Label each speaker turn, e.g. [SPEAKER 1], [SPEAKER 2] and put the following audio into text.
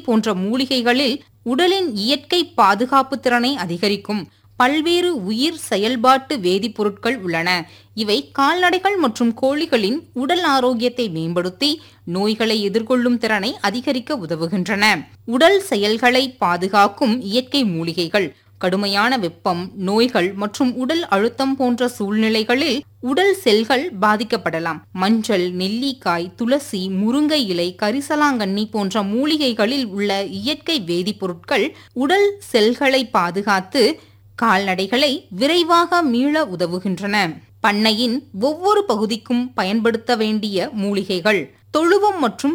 [SPEAKER 1] போன்ற மூலிகைகளில் உடலின் இயற்கை பாதுகாப்பு திறனை அதிகரிக்கும் பல்வேறு உயிர் செயல்பாட்டு வேதிப்பொருட்கள் உள்ளன இவை கால்நடைகள் மற்றும் கோழிகளின் உடல் ஆரோக்கியத்தை மேம்படுத்தி நோய்களை எதிர்கொள்ளும் திறனை அதிகரிக்க உதவுகின்றன உடல் செயல்களை பாதுகாக்கும் இயற்கை மூலிகைகள் கடுமையான வெப்பம் நோய்கள் மற்றும் உடல் அழுத்தம் போன்ற சூழ்நிலைகளில் உடல் செல்கள் பாதிக்கப்படலாம் மஞ்சள் நெல்லிக்காய் துளசி முருங்கை இலை கரிசலாங்கண்ணி போன்ற மூலிகைகளில் உள்ள இயற்கை வேதிப்பொருட்கள் உடல் செல்களை பாதுகாத்து கால்நடைகளை விரைவாக மீள உதவுகின்றன பண்ணையின் ஒவ்வொரு பகுதிக்கும் பயன்படுத்த வேண்டிய மூலிகைகள் தொழுவம் மற்றும்